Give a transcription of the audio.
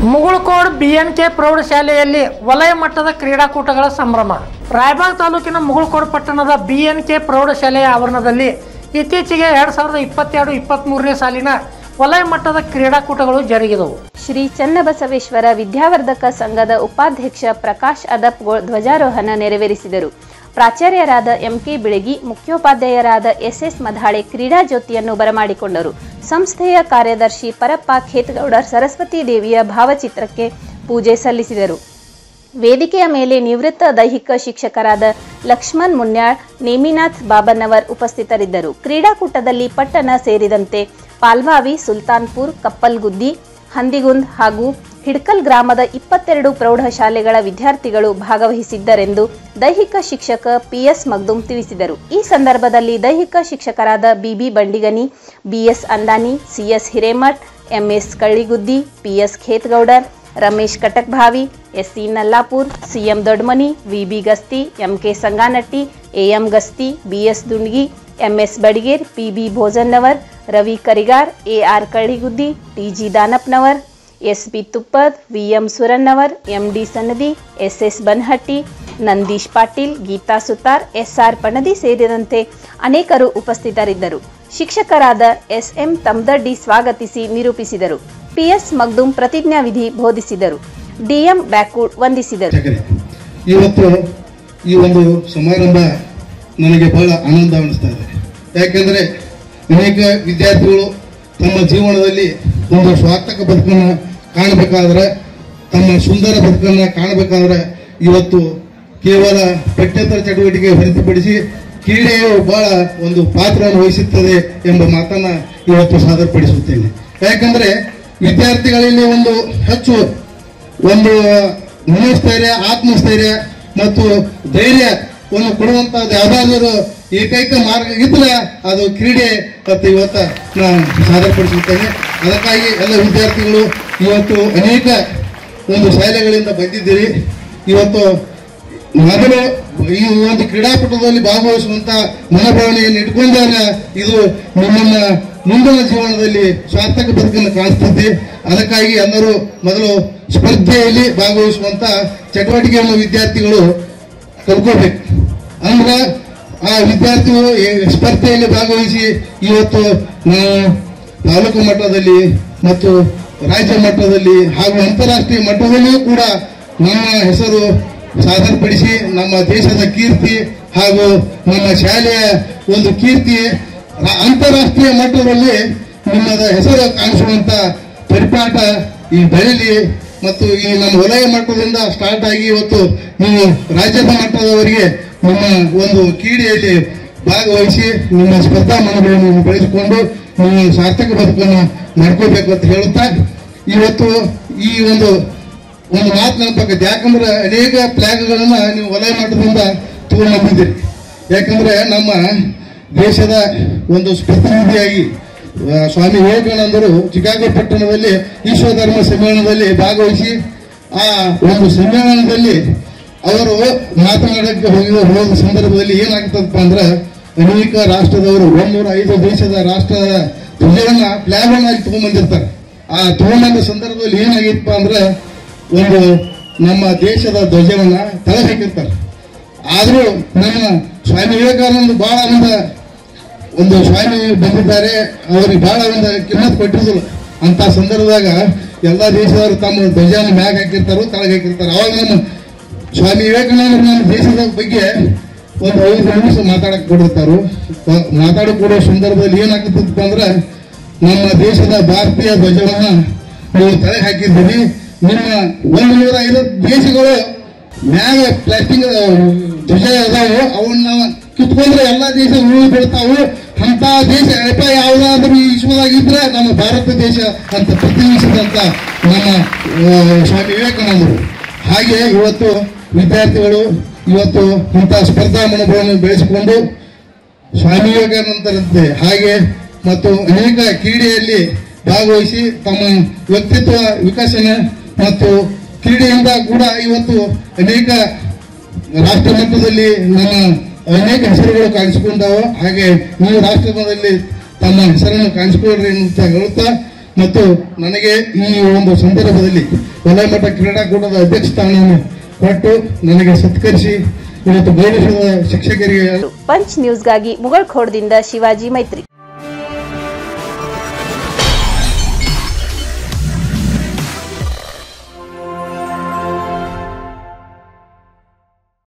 ಮುಗುಳ್ಕೋಡ್ BNK ಪ್ರೌಢಶಾಲೆಯಲ್ಲಿ ವಲಯ ಮಟ್ಟದ ಕ್ರೀಡಾಕೂಟಗಳ ಸಂಭ್ರಮ ರಾಯಬಾಗ್ ತಾಲೂಕಿನ ಮುಗುಳ್ಕೋಡ್ ಪಟ್ಟಣದ ಬಿಎನ್ಕೆ ಪ್ರೌಢಶಾಲೆಯ ಆವರಣದಲ್ಲಿ ಇತ್ತೀಚೆಗೆ ಎರಡ್ ಸಾವಿರದ ಇಪ್ಪತ್ತೆರಡು ಇಪ್ಪತ್ತ್ಮೂರನೇ ಸಾಲಿನ ವಲಯ ಮಟ್ಟದ ಕ್ರೀಡಾಕೂಟಗಳು ಜರುಗಿದವು ಶ್ರೀ ಚನ್ನಬಸವೇಶ್ವರ ವಿದ್ಯಾವರ್ಧಕ ಸಂಘದ ಉಪಾಧ್ಯಕ್ಷ ಪ್ರಕಾಶ್ ಅದಪ್ಗೋಳ್ ಧ್ವಜಾರೋಹಣ ನೆರವೇರಿಸಿದರು ಪ್ರಾಚಾರ್ಯರಾದ ಎಂಕೆ ಬಿಳಗಿ ಮುಖ್ಯೋಪಾಧ್ಯಾಯರಾದ ಎಸ್ಎಸ್ ಮಧಾಳೆ ಕ್ರೀಡಾ ಜ್ಯೋತಿಯನ್ನು ಬರಮಾಡಿಕೊಂಡರು ಸಂಸ್ಥೆಯ ಕಾರ್ಯದರ್ಶಿ ಪರಪ್ಪ ಖೇತ್ಗೌಡರ್ ಸರಸ್ವತಿ ದೇವಿಯ ಭಾವಚಿತ್ರಕ್ಕೆ ಪೂಜೆ ಸಲ್ಲಿಸಿದರು ವೇದಿಕೆಯ ಮೇಲೆ ನಿವೃತ್ತ ದೈಹಿಕ ಶಿಕ್ಷಕರಾದ ಲಕ್ಷ್ಮಣ್ ಮುನ್ಯಾಳ್ ನೇಮಿನಾಥ್ ಬಾಬನ್ನವರ್ ಉಪಸ್ಥಿತರಿದ್ದರು ಕ್ರೀಡಾಕೂಟದಲ್ಲಿ ಪಟ್ಟಣ ಸೇರಿದಂತೆ ಪಾಲ್ವಾವಿ ಸುಲ್ತಾನ್ಪುರ್ ಕಪ್ಪಲ್ಗುದ್ದಿ ಹಂದಿಗುಂದ್ ಹಾಗೂ ಹಿಡ್ಕಲ್ ಗ್ರಾಮದ ಇಪ್ಪತ್ತೆರಡು ಪ್ರೌಢಶಾಲೆಗಳ ವಿದ್ಯಾರ್ಥಿಗಳು ಭಾಗವಹಿಸಿದ್ದರೆಂದು ದೈಹಿಕ ಶಿಕ್ಷಕ ಪಿಎಸ್ ಮಗ್ದುಮ್ ತಿಳಿಸಿದರು ಈ ಸಂದರ್ಭದಲ್ಲಿ ದೈಹಿಕ ಶಿಕ್ಷಕರಾದ BB Bandigani BS Andani CS Hiremath MS Kalliguddi PS Khetgoudar Ramesh Katakbhavi SC Nallapur CM Dodmani VB Gasti MK Sanganatti AM Gasti BS Dundgi MS Badiger PB Bhojannavar Ravi Karigar AR Kalliguddi TG Danapnavar SB Tuppad VM Surannavar MD Sannadi SS Banhatti Nandish Patil Geeta Sutar SR Panadi ಸೇರಿದಂತೆ ಅನೇಕರು ಉಪಸ್ಥಿತರಿದ್ದರು ಶಿಕ್ಷಕರಾದ ಎಸ್ಎಂ ತಮ್ದಡ್ಡಿ ಸ್ವಾಗತಿಸಿ ನಿರೂಪಿಸಿದರು ಪಿಎಸ್ ಮಗ್ದುಮ್ ಪ್ರತಿಜ್ಞಾವಿಧಿ ಬೋಧಿಸಿದರು ಡಿಎಂ ಬ್ಯಾಕೂಡ್ ವಂದಿಸಿದರು ಶಿಕ್ಷಕರೇ ಇವತ್ತು ಈ ಒಂದು ಸಮಾರಂಭ ನನಗೆ ಬಹಳ ಆನಂದ ಅನಿಸ್ತಾ ಇದೆ ಯಾಕೆಂದರೆ ಅನೇಕ ವಿದ್ಯಾರ್ಥಿಗಳು ತಮ್ಮ ಜೀವನದಲ್ಲಿ ಒಂದು ಸ್ವಾರ್ಥಕ ಬದುಕನ್ನು ಕಾಣಬೇಕಾದ್ರೆ ತಮ್ಮ ಸುಂದರ ಬದುಕನ್ನು ಕಾಣಬೇಕಾದ್ರೆ ಇವತ್ತು ಕೇವಲ ಪಠ್ಯೇತರ ಚಟುವಟಿಕೆ ಹೊರತುಪಡಿಸಿ ಕ್ರೀಡೆಯು ಬಹಳ ಒಂದು ಪಾತ್ರವನ್ನು ವಹಿಸುತ್ತದೆ ಎಂಬ ಮಾತನ್ನ ಇವತ್ತು ಸಾದರಪಡಿಸುತ್ತೇನೆ ಯಾಕಂದ್ರೆ ವಿದ್ಯಾರ್ಥಿಗಳಲ್ಲಿ ಒಂದು ಹೆಚ್ಚು ಒಂದು ಮನೋಸ್ಥೈರ್ಯ ಆತ್ಮಸ್ಥೈರ್ಯ ಮತ್ತು ಧೈರ್ಯವನ್ನು ಕೊಡುವಂತಹದ್ದು ಯಾವ್ದಾದ್ರು ಏಕೈಕ ಮಾರ್ಗ ಇದ್ರೆ ಅದು ಕ್ರೀಡೆ ಅಂತ ಇವತ್ತ ನಾನು ಸಾದರಪಡಿಸುತ್ತೇನೆ ಅದಕ್ಕಾಗಿ ಎಲ್ಲ ವಿದ್ಯಾರ್ಥಿಗಳು ಇವತ್ತು ಅನೇಕ ಒಂದು ಶಾಲೆಗಳಿಂದ ಬಂದಿದ್ದೀರಿ ಇವತ್ತು ಮೊದಲು ಈ ಒಂದು ಕ್ರೀಡಾಕೂಟದಲ್ಲಿ ಭಾಗವಹಿಸುವಂತ ಮನೋಭಾವನೆಯನ್ನು ಇಟ್ಕೊಂಡಾಗ ಇದು ನಿಮ್ಮನ್ನ ಮುಂದಿನ ಜೀವನದಲ್ಲಿ ಸಾರ್ಥಕ ಬದುಕನ್ನು ಕಾಣಿಸ್ತದೆ ಅದಕ್ಕಾಗಿ ಎಲ್ಲರೂ ಮೊದಲು ಸ್ಪರ್ಧೆಯಲ್ಲಿ ಭಾಗವಹಿಸುವಂತ ಚಟುವಟಿಕೆಯನ್ನು ವಿದ್ಯಾರ್ಥಿಗಳು ಕಲ್ಕೋಬೇಕು ಅಂದ್ರೆ ಆ ವಿದ್ಯಾರ್ಥಿಗಳು ಈ ಸ್ಪರ್ಧೆಯಲ್ಲಿ ಭಾಗವಹಿಸಿ ಇವತ್ತು ನಾವು ತಾಲೂಕು ಮಟ್ಟದಲ್ಲಿ ಮತ್ತು ರಾಜ್ಯ ಮಟ್ಟದಲ್ಲಿ ಹಾಗೂ ಅಂತಾರಾಷ್ಟ್ರೀಯ ಮಟ್ಟದಲ್ಲಿಯೂ ಕೂಡ ನಮ್ಮ ಹೆಸರು ಸಾದರಪಡಿಸಿ ನಮ್ಮ ದೇಶದ ಕೀರ್ತಿ ಹಾಗೂ ನಮ್ಮ ಶಾಲೆಯ ಒಂದು ಕೀರ್ತಿ ರಾ- ಅಂತಾರಾಷ್ಟ್ರೀಯ ಮಟ್ಟದಲ್ಲಿ ನಿಮ್ಮದ ಹೆಸರು ಕಾಣಿಸುವಂತ ಪರಿಪಾಠ ಈ ಬೆಳೆಲಿ ಮತ್ತು ಈ ನಮ್ಮ ವಲಯ ಮಟ್ಟದಿಂದ ಸ್ಟಾರ್ಟ್ ಆಗಿ ಇವತ್ತು ನೀವು ರಾಜ್ಯದ ಮಟ್ಟದವರೆಗೆ ನಿಮ್ಮ ಒಂದು ಕ್ರೀಡೆಯಲ್ಲಿ ಭಾಗವಹಿಸಿ ನಿಮ್ಮ ಸ್ಪರ್ಧಾ ಮನೋಭಾವವನ್ನು ಬೆಳೆಸಿಕೊಂಡು ನೀವು ಸಾರ್ಥಕ ಬದುಕನ್ನು ಮಾಡ್ಕೋಬೇಕು ಅಂತ ಹೇಳುತ್ತಾ ಇವತ್ತು ಈ ಒಂದು ಒಂದು ಮಾತು ನೆನಪಾಗತ್ತೆ ಯಾಕಂದ್ರೆ ಅನೇಕ ಫ್ಲಾಗ್ಗಳನ್ನ ನೀವು ವಲಯ ಮಟ್ಟದಿಂದ ತಗೊಂಡು ಬಂದಿದ್ದೀರಿ ಯಾಕಂದ್ರೆ ನಮ್ಮ ದೇಶದ ಒಂದು ಪ್ರತಿನಿಧಿಯಾಗಿ ಆ, ಸ್ವಾಮಿ ವಿವೇಕಾನಂದರು ಚಿಕಾಗೋ ಪಟ್ಟಣದಲ್ಲಿ ವಿಶ್ವ ಧರ್ಮ ಸಮ್ಮೇಳನದಲ್ಲಿ ಭಾಗವಹಿಸಿ ಆ ಒಂದು ಸಮ್ಮೇಳನದಲ್ಲಿ ಅವರು ಮಾತನಾಡಕ್ಕೆ ಹೋಗಿದ ಹೋದ ಸಂದರ್ಭದಲ್ಲಿ ಏನಾಗ್ತದಪ್ಪ ಅಂದ್ರೆ ಅನೇಕ ರಾಷ್ಟ್ರದವರು ಒಂದೂರ ಐದು ದೇಶದ ರಾಷ್ಟ್ರದ ಧ್ವಜವನ್ನ ಫ್ಲಾಗ್ ಅನ್ನ ಅಲ್ಲಿ ತಗೊಂಡ್ಬಂದಿರ್ತಾರೆ ಆ ತಗೊಂಬಂದ ಸಂದರ್ಭದಲ್ಲಿ ಏನಾಗಿತ್ತಪ್ಪ ಅಂದ್ರೆ ಒಂದು ನಮ್ಮ ದೇಶದ ಧ್ವಜವನ್ನ ತಲೆ ಹಾಕಿರ್ತಾರೆ ಆದ್ರೂ ನಮ್ಮ ಸ್ವಾಮಿ ವಿವೇಕಾನಂದ ಬಹಳ ಒಂದು ಒಂದು ಸ್ವಾಮಿ ಬಂದಿದ್ದಾರೆ ಅವರಿಗೆ ಬಹಳ ಒಂದು ಕಿಮ್ಮತ್ ಕೊಟ್ಟಿದ್ರು ಅಂತ ಸಂದರ್ಭದಾಗ ಎಲ್ಲಾ ದೇಶದವರು ತಮ್ಮ ಧ್ವಜನ ಮ್ಯಾಗ ಹಾಕಿರ್ತಾರೋ ತಳಗ ಹಾಕಿರ್ತಾರೆ ಅವಾಗ ನಮ್ಮ ಸ್ವಾಮಿ ವಿವೇಕಾನಂದ ನಮ್ಮ ದೇಶದ ಬಗ್ಗೆ ಒಂದು ಐದು ನಿಮಿಷ ಮಾತಾಡಕ್ ಕೊಡಿರ್ತಾರು ವ- ಮಾತಾಡಕ್ ಕೊಡೋ ಸಂದರ್ಭದಲ್ಲಿ ಏನಾಗ್ತದಪ್ಪ ಅಂದ್ರೆ ನಮ್ಮ ದೇಶದ ಭಾರತೀಯ ಧ್ವಜವನ್ನ ನೀವು ತಲೆ ಹಾಕಿದ್ದೀರಿ ನಿಮ್ಮ ಒಂದು ನೂರ ಐವತ್ತು ದೇಶಗಳು ಮ್ಯಾಗ ಪ್ಲಾಸ್ಟಿಕ್ ಧ್ವಜ ಅದಾವು ಅವನ್ನ ಕಿತ್ಕೊಂಡ್ರೆ ಎಲ್ಲಾ ದೇಶ ಉಳಿ ಬೀಳ್ತಾವು ಅಂತ ದೇಶ ಅಲ್ಪ ಯಾವ್ದಾದ್ರು ಈ ವಿಶ್ವದಾಗಿದ್ರೆ ನಮ್ಮ ಭಾರತ ದೇಶ ಅಂತ ಪ್ರತಿನಿಧಿಸಿದಂತ ನಮ್ಮ ಆ, ಸ್ವಾಮಿ ವಿವೇಕಾನಂದರು ಹಾಗೆ ಇವತ್ತು ವಿದ್ಯಾರ್ಥಿಗಳು ಇವತ್ತು ಇಂಥ ಸ್ಪರ್ಧಾ ಮನೋಭಾವವನ್ನು ಬೆಳೆಸಿಕೊಂಡು ಸ್ವಾಮಿ ವಿವೇಕಾನಂದರಂತೆ ಹಾಗೆ ಮತ್ತು ಅನೇಕ ಕ್ರೀಡೆಯಲ್ಲಿ ಭಾಗವಹಿಸಿ ತಮ್ಮ ವ್ಯಕ್ತಿತ್ವ ವಿಕಸನ ಮತ್ತು ಕ್ರೀಡೆಯಿಂದ ಕೂಡ ಇವತ್ತು ಅನೇಕ ರಾಷ್ಟ್ರ ಮಟ್ಟದಲ್ಲಿ ನಮ್ಮ ಅನೇಕ ಹೆಸರುಗಳು ಕಾಣಿಸಿಕೊಂಡಾವ ಹಾಗೆ ನೀವು ರಾಷ್ಟ್ರ ಮಟ್ಟದಲ್ಲಿ ತಮ್ಮ ಹೆಸರನ್ನು ಕಾಣಿಸಿಕೊಳ್ರಿ ಅಂತ ಹೇಳುತ್ತಾ ಮತ್ತು ನನಗೆ ಈ ಒಂದು ಸಂದರ್ಭದಲ್ಲಿ ವಲಯ ಮಟ್ಟ ಕ್ರೀಡಾಕೂಟದ ಅಧ್ಯಕ್ಷ ಸ್ಥಾನವನ್ನು ಕೊಟ್ಟು ನನಗೆ ಸತ್ಕರಿಸಿ ಇವತ್ತು ಗೌರವಿಸಿದ ಶಿಕ್ಷಕರಿಗೆ ಪಂಚ್ ನ್ಯೂಸ್ಗಾಗಿ ಮುಗಳಖೋಡದಿಂದ ಶಿವಾಜಿ ಮೈತ್ರಿ